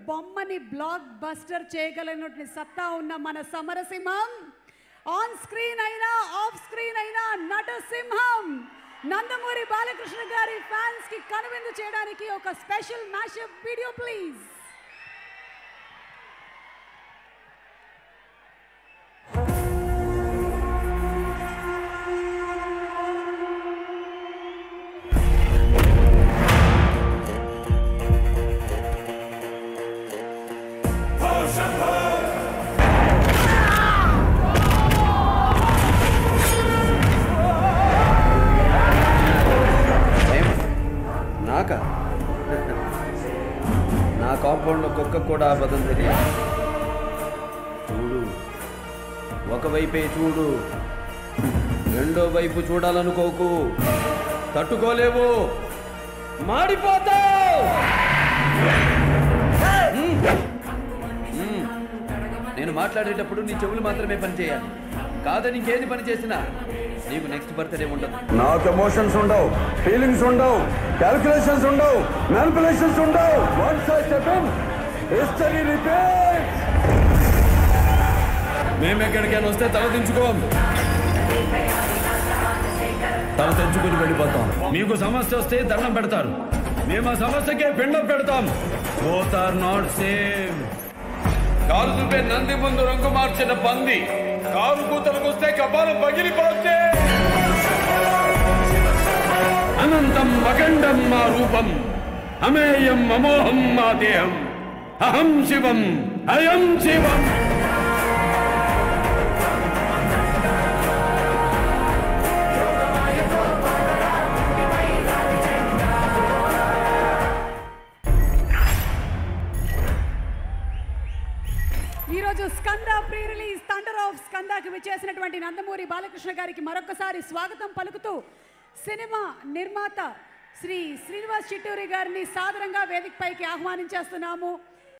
బొమ్మని block buster చేయగలిగినటువంటి సత్తా ఉన్న మన సమరసింహం ఆన్ స్క్రీన్ అయినా ఆఫ్ స్క్రీన్ అయినా నటసింహం నందమూరి బాలకృష్ణ గారి ఫ్యాన్స్ కి కనువిందు చేయడానికి ఒక స్పెషల్ మ్యాషప్ వీడియో ప్లీజ్ ఏం? నాకా నా కాంపౌండ్లో కుక్క కూడా అబద్ధం తెలియదు చూడు ఒకవైపే చూడు రెండో వైపు చూడాలనుకోకు తట్టుకోలేవు మాడిపోతావు మ్మ్. మ్మ్. నేను మాట్లాడేటప్పుడు నీ చెవులు మాత్రమే పనిచేయాలి కాదని ఇంకేది పని చేసినా నీకు నెక్స్ట్ బర్త్డే ఉండదు నాకు ఎమోషన్స్ ఉండవు ఫీలింగ్స్ ఉండవు క్యాల్కులేషన్స్ ఉండవు మ్యానిపులేషన్స్ ఉండవు once I step in history repeat మేము ఎక్కడికైనా వస్తే తల దించుకోం తల తెంచుకుని వెళ్ళిపోతాం మీకు సమస్య వస్తే దండం పెడతారు మేము ఆ సమస్యకే పిండం పెడతాం both are not same car చూపే నంది ముందు రంగు మార్చిన పంది కారు కూతలకు వస్తే కపాలం పగిలిపోతే అనంతం అఖండం మా రూపం అమేయం అమోహం మా దేహం అహం శివం అయం శివం ఈ రోజు Skanda pre release thunder of స్కందాకి విచ్చేసినటువంటి నందమూరి బాలకృష్ణ గారికి మరొకసారి స్వాగతం పలుకుతూ సినిమా నిర్మాత శ్రీ శ్రీనివాస్ చిట్టూరి గారిని సాదరంగా వేదికపైకి ఆహ్వానించేస్తున్నాము